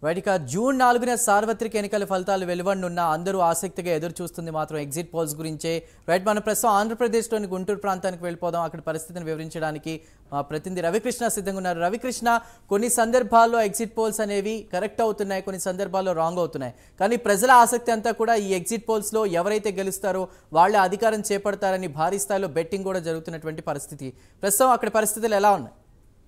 Right ఇక June నాలుగున సార్వత్రిక ఎన్నికల ఫలితాలు వెలువడనున్న అందరూ ఆసక్తిగా ఎదురు చూస్తుంది మాత్రం ఎగ్జిట్ పోల్స్ గురించే రైట్ మనం ప్రస్తుతం ఆంధ్రప్రదేశ్లోని గుంటూరు ప్రాంతానికి వెళ్ళిపోదాం అక్కడ పరిస్థితిని వివరించడానికి మా ప్రతినిధి రవికృష్ణ సిద్ధంగా ఉన్నారు రవికృష్ణ కొన్ని సందర్భాల్లో ఎగ్జిట్ పోల్స్ అనేవి కరెక్ట్ అవుతున్నాయి కొన్ని సందర్భాల్లో రాంగ్ అవుతున్నాయి కానీ ప్రజల ఆసక్తి అంతా కూడా ఈ ఎగ్జిట్ పోల్స్లో ఎవరైతే గెలుస్తారో వాళ్ళే అధికారం చేపడతారని భారీ స్థాయిలో బెట్టింగ్ కూడా జరుగుతున్నటువంటి పరిస్థితి ప్రస్తుతం అక్కడ పరిస్థితులు ఎలా ఉన్నాయి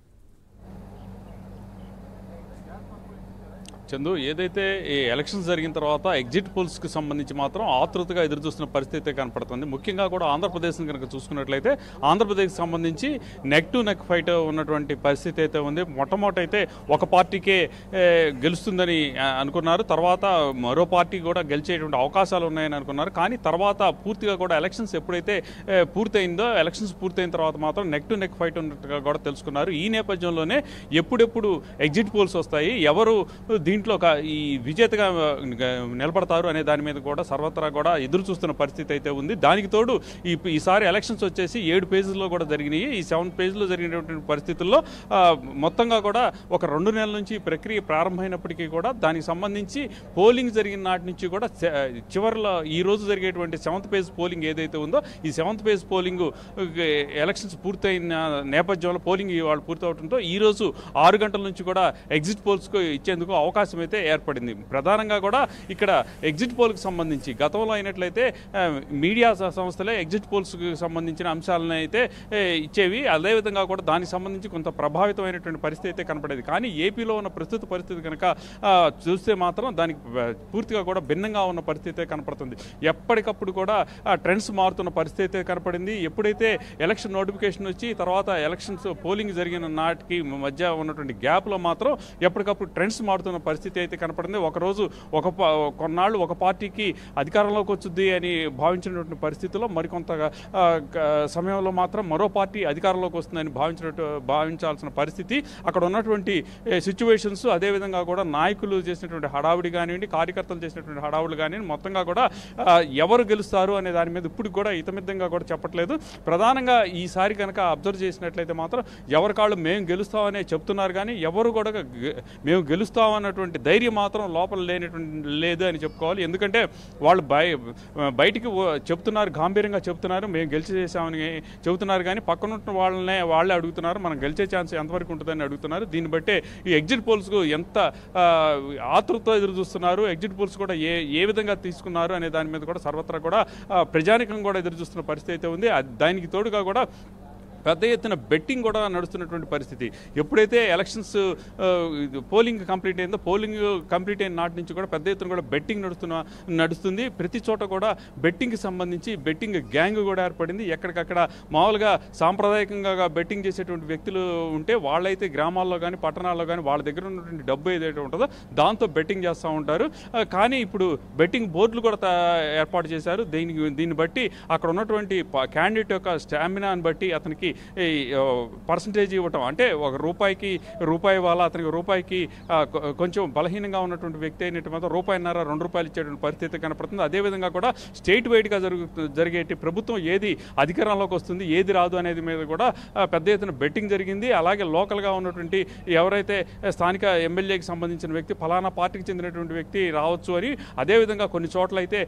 చందు ఏదైతే ఈ ఎలక్షన్స్ జరిగిన తర్వాత ఎగ్జిట్ పోల్స్కి సంబంధించి మాత్రం ఆతృతగా ఎదురుచూస్తున్న పరిస్థితి కనపడుతుంది ముఖ్యంగా కూడా ఆంధ్రప్రదేశ్ని కనుక చూసుకున్నట్లయితే ఆంధ్రప్రదేశ్కి సంబంధించి నెక్ టు నెక్ ఫైట్ ఉన్నటువంటి పరిస్థితి అయితే ఉంది మొట్టమొదట అయితే ఒక పార్టీకే ఏ, గెలుస్తుందని ఆ, అనుకున్నారు తర్వాత మరో పార్టీ కూడా గెలిచేటువంటి అవకాశాలు ఉన్నాయని అనుకున్నారు కానీ తర్వాత పూర్తిగా కూడా ఎలక్షన్స్ ఎప్పుడైతే ఏ, పూర్తయిందో ఎలక్షన్స్ పూర్తయిన తర్వాత మాత్రం నెక్ టు నెక్ ఫైట్ ఉన్నట్టుగా కూడా తెలుసుకున్నారు ఈ నేపథ్యంలోనే ఎప్పుడెప్పుడు ఎగ్జిట్ పోల్స్ వస్తాయి ఎవరు దీంట్లో ఒక ఈ విజేతగా ఆ, నిలబడతారు అనే దాని మీద కూడా సర్వత్రా కూడా ఎదురు చూస్తున్న పరిస్థితి అయితే ఉంది దానికి తోడు ఈ ఈసారి ఎలక్షన్స్ వచ్చేసి ఏడు పేజీల్లో కూడా జరిగినాయి ఈ సెవెన్ పేజీలో జరిగినటువంటి పరిస్థితుల్లో ఆ, మొత్తంగా కూడా ఒక రెండు నెలల నుంచి ఈ ప్రక్రియ ప్రారంభమైనప్పటికీ కూడా దానికి సంబంధించి పోలింగ్ జరిగిన నాటి నుంచి కూడా సె- చివరిలో ఈ రోజు జరిగేటువంటి సెవెంత్ పేజ్ పోలింగ్ ఏదైతే ఉందో ఈ సెవెంత్ పేజ్ పోలింగ్ ఎలక్షన్స్ పూర్తయిన నేపథ్యంలో పోలింగ్ వాళ్ళు పూర్తవడంతో ఈ రోజు ఆరు గంటల నుంచి కూడా ఎగ్జిట్ పోల్స్కు ఇచ్చేందుకు అవకాశం అయితే ఏర్పడింది ప్రధానంగా కూడా ఇక్కడ ఎగ్జిట్ పోల్కి సంబంధించి గతంలో అయినట్లయితే ఆ, మీడియా స- సంస్థలే ఎగ్జిట్ పోల్స్కి సంబంధించిన అంశాలను అయితే ఏ, ఇచ్చేవి అదేవిధంగా కూడా దానికి సంబంధించి కొంత ప్రభావితమైనటువంటి పరిస్థితి అయితే కనపడేది కానీ ఏపీలో ఉన్న ప్రస్తుత పరిస్థితి కనుక ఆ, చూస్తే మాత్రం దానికి ఆ, పూర్తిగా కూడా భిన్నంగా ఉన్న పరిస్థితి అయితే కనపడుతుంది ఎప్పటికప్పుడు కూడా ఆ, ట్రెండ్స్ మారుతున్న పరిస్థితి అయితే కనపడింది ఎప్పుడైతే ఎలక్షన్ నోటిఫికేషన్ వచ్చి తర్వాత ఎలక్షన్స్ పోలింగ్ జరిగిన నాటికి మధ్య ఉన్నటువంటి గ్యాప్లో మాత్రం ఎప్పటికప్పుడు ట్రెండ్స్ మారుతున్న పరిస్థితి అయితే కనపడింది ఒకరోజు ఒక పా- కొన్నాళ్ళు ఒక పార్టీకి అధికారంలోకి వచ్చుద్ది అని భావించినటువంటి పరిస్థితుల్లో మరికొంత ఆ, క- సమయంలో మాత్రం మరో పార్టీ అధికారంలోకి వస్తుందని భావించినట్టు భావించాల్సిన పరిస్థితి అక్కడ ఉన్నటువంటి సిచ్యువేషన్స్ అదేవిధంగా కూడా నాయకులు చేసినటువంటి హడావుడి కానివ్వండి కార్యకర్తలు చేసినటువంటి హడావుడి కానివ్వండి మొత్తంగా కూడా ఆ, ఎవరు గెలుస్తారు అనే దాని మీద ఇప్పుడు కూడా ఇతమిద్దంగా కూడా చెప్పట్లేదు ప్రధానంగా ఈసారి కనుక అబ్జర్వ్ చేసినట్లయితే మాత్రం ఎవరి కాళ్ళు మేము గెలుస్తామనే చెప్తున్నారు కానీ ఎవరు కూడా గె- మేము గెలుస్తాం అన్నటువంటి ధైర్యం మాత్రం లోపల లేనటువంటి లేదు అని చెప్పుకోవాలి ఎందుకంటే వాళ్ళు బయ బయటికి ఓ- చెప్తున్నారు గాంభీర్యంగా చెప్తున్నారు మేము గెలిచి చేసామని చెబుతున్నారు కానీ పక్కన ఉన్న వాళ్ళనే వాళ్ళే అడుగుతున్నారు మనం గెలిచే ఛాన్స్ ఎంతవరకు ఉంటుందని అడుగుతున్నారు దీన్ని బట్టే ఈ ఎగ్జిట్ పోల్స్కు ఎంత ఆ, ఆతృతతో ఎదురు చూస్తున్నారు ఎగ్జిట్ పోల్స్ కూడా ఏ ఏ విధంగా తీసుకున్నారు అనే దాని మీద కూడా సర్వత్రా కూడా ఆ, ప్రజానికం కూడా ఎదురు చూస్తున్న పరిస్థితి అయితే ఉంది అది- దానికి తోడుగా కూడా పెద్ద ఎత్తున బెట్టింగ్ కూడా నడుస్తున్నటువంటి పరిస్థితి ఎప్పుడైతే ఎలక్షన్స్ ఆ, ఇది పోలింగ్ కంప్లీట్ అయిందో పోలింగ్ కంప్లీట్ అయిన నాటి నుంచి కూడా పెద్ద ఎత్తున కూడా బెట్టింగ్ నడుస్తున్న నడుస్తుంది ప్రతి చోట కూడా బెట్టింగ్కి సంబంధించి బెట్టింగ్ గ్యాంగ్ కూడా ఏర్పడింది ఎక్కడికక్కడ మామూలుగా సాంప్రదాయకంగా బెట్టింగ్ చేసేటువంటి వ్యక్తులు ఉంటే వాళ్ళైతే గ్రామాల్లో కానీ పట్టణాల్లో కానీ వాళ్ళ దగ్గర ఉన్నటువంటి డబ్బు ఏదైతే ఉంటుందో దాంతో బెట్టింగ్ చేస్తూ ఉంటారు ఆ, కానీ ఇప్పుడు బెట్టింగ్ బోర్డులు కూడా తా- ఏర్పాటు చేశారు దీనికి దీన్ని బట్టి అక్కడ ఉన్నటువంటి క్యాండిడేట్ యొక్క స్టామినాని బట్టి అతనికి పర్సంటేజ్ ఇవ్వటం అంటే ఒక రూపాయికి రూపాయి వాళ్ళ అతనికి రూపాయికి ఆ, కొ- కొంచెం బలహీనంగా ఉన్నటువంటి వ్యక్తి అయినట్టు మాత్రం రూపాయిన్నర రెండు రూపాయలు ఇచ్చేటువంటి పరిస్థితి కనపడుతుంది అదేవిధంగా కూడా స్టేట్ వైడ్గా జరుగు జరిగేటి ప్రభుత్వం ఏది అధికారంలోకి వస్తుంది ఏది రాదు అనేది మీద కూడా ఆ, పెద్ద ఎత్తున బెట్టింగ్ జరిగింది అలాగే లోకల్గా ఉన్నటువంటి ఎవరైతే స్థానిక ఎమ్మెల్యేకి సంబంధించిన వ్యక్తి ఫలానా పార్టీకి చెందినటువంటి వ్యక్తి రావచ్చు అని అదేవిధంగా కొన్ని చోట్ల అయితే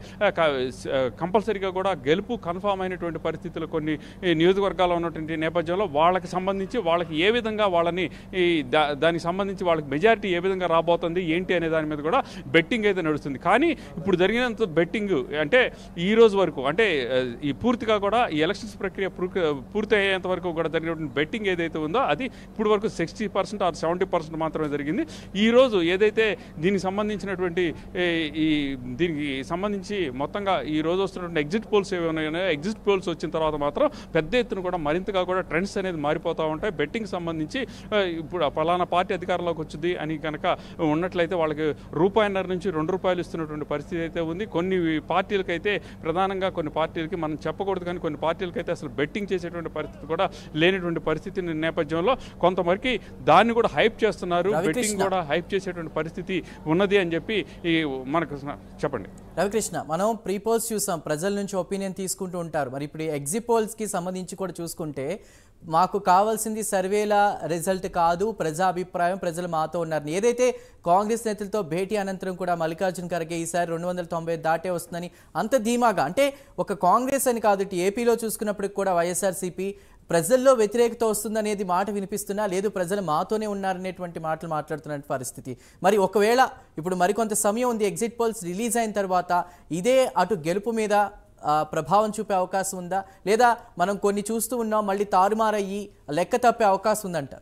కంపల్సరీగా కూడా గెలుపు కన్ఫామ్ అయినటువంటి పరిస్థితులు కొన్ని ఈ నియోజకవర్గాల్లో ఉన్నటువంటి నేపథ్యంలో వాళ్ళకి సంబంధించి వాళ్ళకి ఏ విధంగా వాళ్ళని ఈ దా- దానికి సంబంధించి వాళ్ళకి మెజారిటీ ఏ విధంగా రాబోతుంది ఏంటి అనే దాని మీద కూడా బెట్టింగ్ అయితే నడుస్తుంది కానీ ఇప్పుడు జరిగినంత బెట్టింగ్ అంటే ఈ రోజు వరకు అంటే ఆ, ఈ పూర్తిగా కూడా ఈ ఎలక్షన్స్ ప్రక్రియ పూర్తి- పూర్తి అయ్యేంత వరకు కూడా జరిగినటువంటి బెట్టింగ్ ఏదైతే ఉందో అది ఇప్పుడు వరకు sixty percent or seventy percent మాత్రమే జరిగింది ఈ రోజు ఏదైతే దీనికి సంబంధించినటువంటి ఏ, ఈ దీనికి సంబంధించి మొత్తంగా ఈ రోజు వస్తున్నటువంటి ఎగ్జిట్ పోల్స్ ఏమైనా ఉన్నాయో ఎగ్జిట్ పోల్స్ వచ్చిన తర్వాత మాత్రం పెద్ద ఎత్తున కూడా మరింతగా కూడా ట్రెండ్స్ అనేది మారిపోతూ ఉంటాయి బెట్టింగ్ సంబంధించి ఆ, ఇప్పుడు ఆ పలానా పార్టీ అధికారంలోకి వచ్చింది అని కనుక ఉన్నట్లయితే వాళ్ళకి రూపాయిన్నర నుంచి రెండు రూపాయలు ఇస్తున్నటువంటి పరిస్థితి అయితే ఉంది కొన్ని పార్టీలకైతే ప్రధానంగా కొన్ని పార్టీలకి మనం చెప్పకూడదు కానీ కొన్ని పార్టీలకైతే అసలు బెట్టింగ్ చేసేటువంటి పరిస్థితి కూడా లేనటువంటి పరిస్థితి నేపథ్యంలో కొంతవరకు దాన్ని కూడా హైప్ చేస్తున్నారు రవికృష్ణ. బెట్టింగ్ కూడా హైప్ చేసేటువంటి పరిస్థితి ఉన్నది అని చెప్పి ఈ మనకు చెప్పండి రవికృష్ణ మనం ప్రీ పోల్స్ చూసాం ప్రజల నుంచి ఒపీనియన్ తీసుకుంటూ ఉంటారు మరి ఇప్పుడు ఎగ్జిట్ పోల్స్ కి సంబంధించి కూడా చూసుకుంటే మాకు కావాల్సింది సర్వేల రిజల్ట్ కాదు ప్రజాభిప్రాయం ప్రజలు మాతో ఉన్నారు ఏదైతే కాంగ్రెస్ నేతలతో భేటీ అనంతరం కూడా మల్లికార్జున్ ఖర్గే ఈసారి రెండు వందల తొంభై దాటే వస్తుందని అంత ధీమాగా అంటే ఒక కాంగ్రెస్ అని కాదు ఇటు ఏపీలో చూసుకున్నప్పటికి కూడా వైఎస్ఆర్సీపీ ప్రజల్లో వ్యతిరేకత వస్తుందనేది మాట వినిపిస్తున్నా లేదు ప్రజలు మాతోనే ఉన్నారనేటువంటి మాటలు మాట్లాడుతున్న పరిస్థితి మరి ఒకవేళ ఇప్పుడు మరికొంత సమయం ఉంది ఎగ్జిట్ పోల్స్ రిలీజ్ అయిన తర్వాత ఇదే అటు గెలుపు మీద ఆ, ప్రభావం చూపే అవకాశం ఉందా లేదా మనం కొన్ని చూస్తూ ఉన్నాం మళ్ళీ తారుమారయ్యి లెక్క తప్పే అవకాశం ఉందంట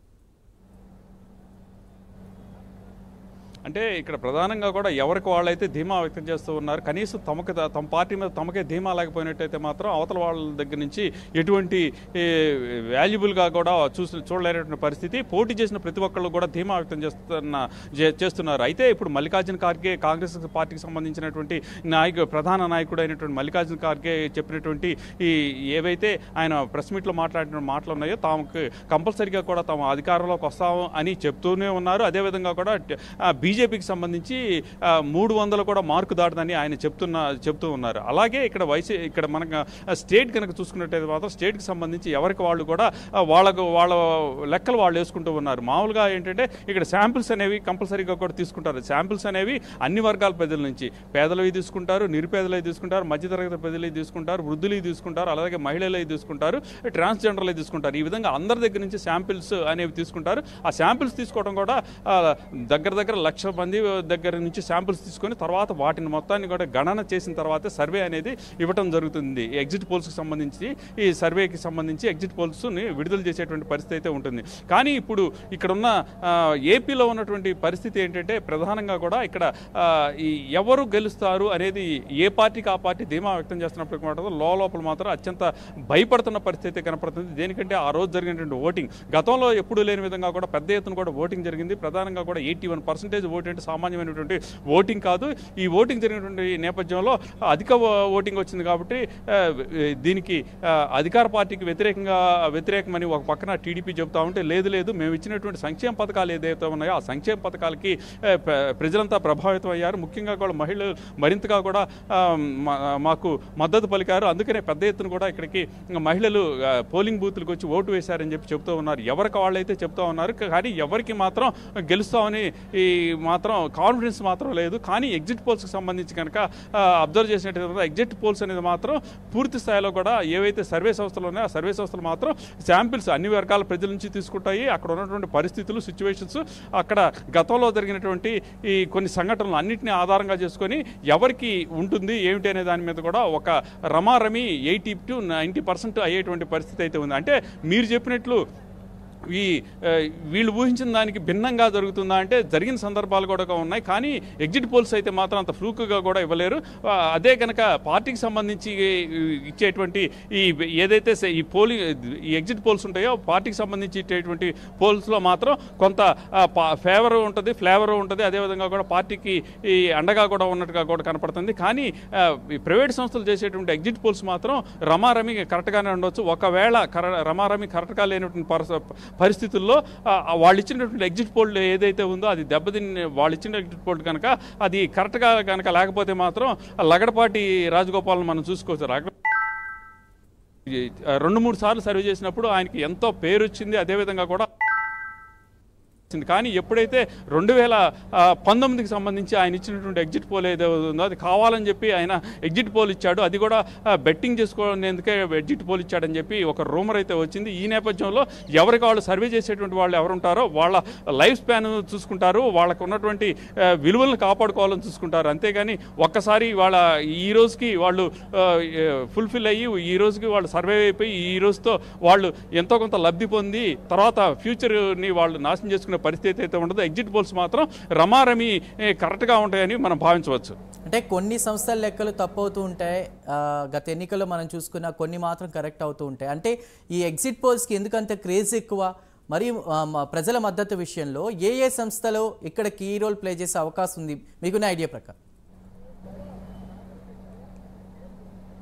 అంటే ఇక్కడ ప్రధానంగా కూడా ఎవరికి వాళ్ళైతే ధీమా వ్యక్తం చేస్తూ ఉన్నారు కనీసం తమకు తమ పార్టీ మీద తమకే ధీమా లేకపోయినట్టయితే మాత్రం అవతల వాళ్ళ దగ్గర నుంచి ఎటువంటి వాల్యుబుల్గా కూడా చూసి చూడలేనటువంటి పరిస్థితి పోటీ చేసిన ప్రతి ఒక్కళ్ళు కూడా ధీమా వ్యక్తం చేస్తున్న చే- చేస్తున్నారు అయితే ఇప్పుడు మల్లికార్జున ఖార్గే కాంగ్రెస్ పార్టీకి సంబంధించినటువంటి నాయకు ప్రధాన నాయకుడు అయినటువంటి మల్లికార్జున ఖార్గే చెప్పినటువంటి ఈ ఏవైతే ఆయన ప్రెస్ మీట్లో మాట్లాడిన మాటలు ఉన్నాయో తాముకు కంపల్సరీగా కూడా తాము అధికారంలోకి వస్తాము అని చెప్తూనే ఉన్నారు అదేవిధంగా కూడా బీజేపీకి సంబంధించి ఆ, మూడు వందలు కూడా మార్కు దాటుదని ఆయన చెప్తున్న చెప్తూ ఉన్నారు అలాగే ఇక్కడ వైసీ ఇక్కడ మనకు స్టేట్ కనుక చూసుకున్నట్టయితే మాత్రం స్టేట్కి సంబంధించి ఎవరికి వాళ్ళు కూడా ఆ, వాళ్ళకు వాళ్ళ లెక్కలు వాళ్ళు వేసుకుంటూ ఉన్నారు మామూలుగా ఏంటంటే ఇక్కడ శాంపిల్స్ అనేవి కంపల్సరీగా కూడా తీసుకుంటారు శాంపిల్స్ అనేవి అన్ని వర్గాల ప్రజల నుంచి పేదలవి తీసుకుంటారు నిరుపేదలవి తీసుకుంటారు మధ్యతరగతి ప్రజలవి తీసుకుంటారు వృద్ధులవి తీసుకుంటారు అలాగే మహిళలవి తీసుకుంటారు ట్రాన్స్జెండర్లవి తీసుకుంటారు ఈ విధంగా అందరి దగ్గర నుంచి శాంపిల్స్ అనేవి తీసుకుంటారు ఆ శాంపిల్స్ తీసుకోవడం కూడా ఆ, దగ్గర దగ్గర లక్ష మంది దగ్గర నుంచి శాంపిల్స్ తీసుకొని తర్వాత వాటిని మొత్తాన్ని కూడా గణన చేసిన తర్వాతే సర్వే అనేది ఇవ్వటం జరుగుతుంది ఈ ఎగ్జిట్ పోల్స్కి సంబంధించి ఈ సర్వేకి సంబంధించి ఎగ్జిట్ పోల్స్ని విడుదల చేసేటువంటి పరిస్థితి అయితే ఉంటుంది కానీ ఇప్పుడు ఇక్కడ ఉన్న ఆ, ఏపీలో ఉన్నటువంటి పరిస్థితి ఏంటంటే ప్రధానంగా కూడా ఇక్కడ ఆ, ఈ ఎవరు గెలుస్తారు అనేది ఏ పార్టీకి ఆ పార్టీ ధీమా వ్యక్తం చేస్తున్నప్పటికీ మాత్రం లోపల మాత్రం అత్యంత భయపడుతున్న పరిస్థితి అయితే కనపడుతుంది దేనికంటే ఆ రోజు జరిగినటువంటి ఓటింగ్ గతంలో ఎప్పుడూ లేని విధంగా కూడా పెద్ద ఎత్తున కూడా ఓటింగ్ జరిగింది ప్రధానంగా కూడా ఎయిటీ వన్ పర్సెంటేజ్ ఓటు అంటే సామాన్యమైనటువంటి ఓటింగ్ కాదు ఈ ఓటింగ్ జరిగినటువంటి నేపథ్యంలో అధిక ఓ- ఓటింగ్ వచ్చింది కాబట్టి ఆ, దీనికి ఆ, అధికార పార్టీకి వ్యతిరేకంగా వ్యతిరేకమని ఒక పక్కన టీడీపీ చెబుతా ఉంటే లేదు లేదు మేము ఇచ్చినటువంటి సంక్షేమ పథకాలు ఏదైతే ఉన్నాయో ఆ సంక్షేమ పథకాలకి ఆ, ప్ర- ప్రజలంతా ప్రభావితం అయ్యారు ముఖ్యంగా కూడా మహిళలు మరింతగా కూడా ఆ, మా- మాకు మద్దతు పలికారు అందుకనే పెద్ద ఎత్తున కూడా ఇక్కడికి మహిళలు ఆ, పోలింగ్ బూత్లకు వచ్చి ఓటు వేశారని చెప్పి చెప్తూ ఉన్నారు ఎవరికి వాళ్ళైతే చెప్తా ఉన్నారు కానీ ఎవరికి మాత్రం గెలుస్తామని ఈ మాత్రం కాన్ఫిడెన్స్ మాత్రం లేదు కానీ ఎగ్జిట్ పోల్స్కి సంబంధించి కనుక అబ్జర్వ్ చేసినట్టు ఎగ్జిట్ పోల్స్ అనేది మాత్రం పూర్తి స్థాయిలో కూడా ఏవైతే సర్వే సంస్థలు ఉన్నాయో ఆ సర్వే సంస్థలు మాత్రం శాంపిల్స్ అన్ని వర్గాల ప్రజల నుంచి తీసుకుంటాయి అక్కడ ఉన్నటువంటి పరిస్థితులు సిచ్యువేషన్స్ అక్కడ గతంలో జరిగినటువంటి ఈ కొన్ని సంఘటనలు అన్నింటినీ ఆధారంగా చేసుకొని ఎవరికి ఉంటుంది ఏమిటి అనే దాని మీద కూడా ఒక రమారమి ఎయిటీ టు నైంటీ పర్సెంట్ అయ్యేటువంటి పరిస్థితి అయితే ఉంది అంటే మీరు చెప్పినట్లు ఈ ఆ, వీళ్ళు ఊహించిన దానికి భిన్నంగా జరుగుతుందా అంటే జరిగిన సందర్భాలు కూడా ఉన్నాయి కానీ ఎగ్జిట్ పోల్స్ అయితే మాత్రం అంత ఫ్లూక్గా కూడా ఇవ్వలేరు ఆ, అదే కనుక పార్టీకి సంబంధించి ఈ ఇచ్చేటువంటి ఈ ఏదైతే సే- ఈ పోలింగ్ ఈ ఎగ్జిట్ పోల్స్ ఉంటాయో పార్టీకి సంబంధించి ఇచ్చేటువంటి పోల్స్లో మాత్రం కొంత ఫేవర్ ఉంటుంది ఫ్లేవర్ ఉంటుంది అదేవిధంగా కూడా పార్టీకి ఈ అండగా కూడా ఉన్నట్టుగా కూడా కనపడుతుంది కానీ ఆ, ఈ ప్రైవేట్ సంస్థలు చేసేటువంటి ఎగ్జిట్ పోల్స్ మాత్రం రమారమి కరెక్ట్గానే ఉండొచ్చు ఒకవేళ కర రమారమి కరెక్ట్గా లేనటువంటి పరిస్థ- పరిస్థితుల్లో ఆ, ఆ వాళ్ళు ఇచ్చినటువంటి ఎగ్జిట్ పోల్ ఏదైతే ఉందో అది దెబ్బతిని వాళ్ళు ఇచ్చిన ఎగ్జిట్ పోల్ కనుక అది కరెక్ట్గా కనుక లేకపోతే మాత్రం లగడపాటి రాజగోపాల్ని మనం చూసుకోవచ్చు రాగ ఈ, ఆ, రెండు మూడు సార్లు సర్వే చేసినప్పుడు ఆయనకి ఎంతో పేరు వచ్చింది అదేవిధంగా కూడా వచ్చింది. కానీ ఎప్పుడైతే రెండు వేల ఆ, పంతొమ్మిదికి సంబంధించి ఆయన ఇచ్చినటువంటి ఎగ్జిట్ పోల్ ఏదో ఉందో అది కావాలని చెప్పి ఆయన ఎగ్జిట్ పోల్ ఇచ్చాడు అది కూడా ఆ, బెట్టింగ్ చేసుకోవడానికే ఎగ్జిట్ పోల్ ఇచ్చాడని చెప్పి ఒక రూమర్ అయితే వచ్చింది ఈ నేపథ్యంలో ఎవరికి వాళ్ళు సర్వే చేసేటువంటి వాళ్ళు ఎవరుంటారో వాళ్ళ లైఫ్ స్పాన్ చూసుకుంటారు వాళ్ళకు ఉన్నటువంటి ఆ, విలువలను కాపాడుకోవాలని చూసుకుంటారు అంతేగాని ఒక్కసారి వాళ్ళ ఈ రోజుకి వాళ్ళు ఫుల్ఫిల్ అయ్యి ఈ రోజుకి వాళ్ళు సర్వే అయిపోయి ఈ రోజుతో వాళ్ళు ఎంతో కొంత లబ్ధి పొంది తర్వాత ఫ్యూచర్ని వాళ్ళు నాశనం చేసుకునే పరిస్థితి అయితే ఉండదు ఎగ్జిట్ పోల్స్ మాత్రం రమారమి ఏ, కరెక్ట్గా ఉంటాయని మనం భావించవచ్చు అంటే కొన్ని సంస్థల లెక్కలు తప్పు అవుతూ ఉంటాయి ఆ, గత ఎన్నికల్లో మనం చూసుకున్న కొన్ని మాత్రం కరెక్ట్ అవుతూ ఉంటాయి అంటే ఈ ఎగ్జిట్ పోల్స్కి ఎందుకంత క్రేజ్ ఎక్కువ మరి ఆ, మ- ప్రజల మద్దతు విషయంలో ఏ ఏ సంస్థలు ఇక్కడ కీ రోల్ ప్లే చేసే అవకాశం ఉంది మీకున్న ఐడియా ప్రకారం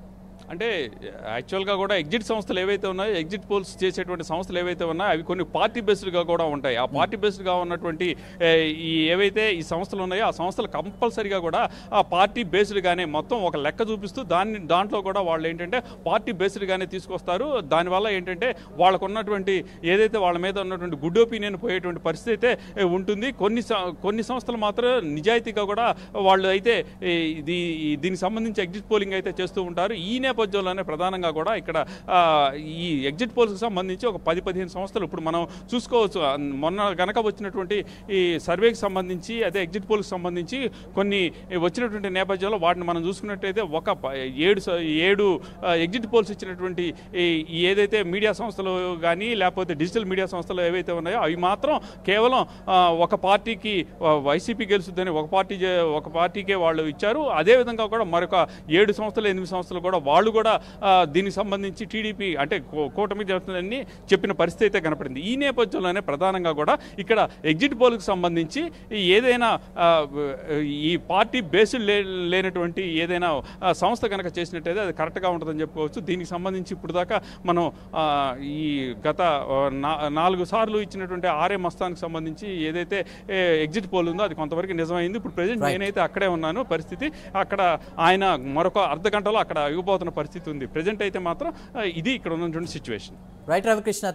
అంటే యాక్చువల్గా కూడా ఎగ్జిట్ సంస్థలు ఏవైతే ఉన్నాయో ఎగ్జిట్ పోల్స్ చేసేటువంటి సంస్థలు ఏవైతే ఉన్నాయో అవి కొన్ని పార్టీ బేస్డ్గా కూడా ఉంటాయి ఆ పార్టీ బేస్డ్గా ఉన్నటువంటి ఏ, ఈ ఏవైతే ఈ సంస్థలు ఉన్నాయో ఆ సంస్థలు కంపల్సరీగా కూడా ఆ పార్టీ బేస్డ్గానే మొత్తం ఒక లెక్క చూపిస్తూ దాన్ని దాంట్లో కూడా వాళ్ళు ఏంటంటే పార్టీ బేస్డ్గానే తీసుకొస్తారు దానివల్ల ఏంటంటే వాళ్ళకు ఉన్నటువంటి ఏదైతే వాళ్ళ మీద ఉన్నటువంటి గుడ్ ఒపీనియన్ పోయేటువంటి పరిస్థితి అయితే ఏ, ఉంటుంది కొన్ని స- కొన్ని సంస్థలు మాత్రం నిజాయితీగా కూడా వాళ్ళు అయితే ఈ, ఇది ఈ దీనికి సంబంధించి ఎగ్జిట్ పోలింగ్ అయితే చేస్తూ ఉంటారు ఈ నేపథ్యంలోనే ప్రధానంగా కూడా ఇక్కడ ఆ, ఈ ఎగ్జిట్ పోల్స్కి సంబంధించి ఒక పది పదిహేను సంస్థలు ఇప్పుడు మనం చూసుకోవచ్చు ఆ, మొన్న గనక వచ్చినటువంటి ఈ సర్వేకి సంబంధించి అదే ఎగ్జిట్ పోల్కి సంబంధించి కొన్ని వచ్చినటువంటి నేపథ్యంలో వాటిని మనం చూసుకున్నట్టయితే ఒక ప- ఏడు స- ఏడు ఆ, ఎగ్జిట్ పోల్స్ ఇచ్చినటువంటి ఈ ఈ ఏదైతే మీడియా సంస్థలు కానీ లేకపోతే డిజిటల్ మీడియా సంస్థలు ఏవైతే ఉన్నాయో అవి మాత్రం కేవలం ఆ, ఒక పార్టీకి ఆ, వైసీపీ గెలుస్తుందని ఒక పార్టీ చే- ఒక పార్టీకే వాళ్ళు ఇచ్చారు అదేవిధంగా కూడా మరొక ఏడు సంస్థలు ఎనిమిది సంస్థలు కూడా వాళ్ళు కూడా ఆ, దీనికి సంబంధించి టీడీపీ అంటే కూ- కూటమి జరుగుతుందని చెప్పిన పరిస్థితి అయితే కనపడింది ఈ నేపథ్యంలోనే ప్రధానంగా కూడా ఇక్కడ ఎగ్జిట్ పోల్కి సంబంధించి ఈ ఏదైనా ఆ, ఈ పార్టీ బేస్డ్ లే లేనటువంటి ఏదైనా ఆ, సంస్థ కనుక చేసినట్టయితే అది కరెక్ట్గా ఉంటుందని చెప్పుకోవచ్చు దీనికి సంబంధించి ఇప్పుడు దాకా మనం ఆ, ఈ గత ఆ, నా- నాలుగు సార్లు ఇచ్చినటువంటి ఆర్ఏ మస్తానికి సంబంధించి ఏదైతే ఏ, ఎగ్జిట్ పోల్ ఉందో అది కొంతవరకు నిజమైంది ఇప్పుడు ప్రజెంట్ Right. నేనైతే అక్కడే ఉన్నాను పరిస్థితి అక్కడ ఆయన మరొక అర్ధ గంటలో అక్కడ ఇవ్వబోతున్న పరిస్థితి ఉంది ప్రజెంట్ అయితే మాత్రం ఆ, ఇది ఇక్కడ ఉన్నటువంటి సిచ్యువేషన్ రైట్ రవికృష్ణ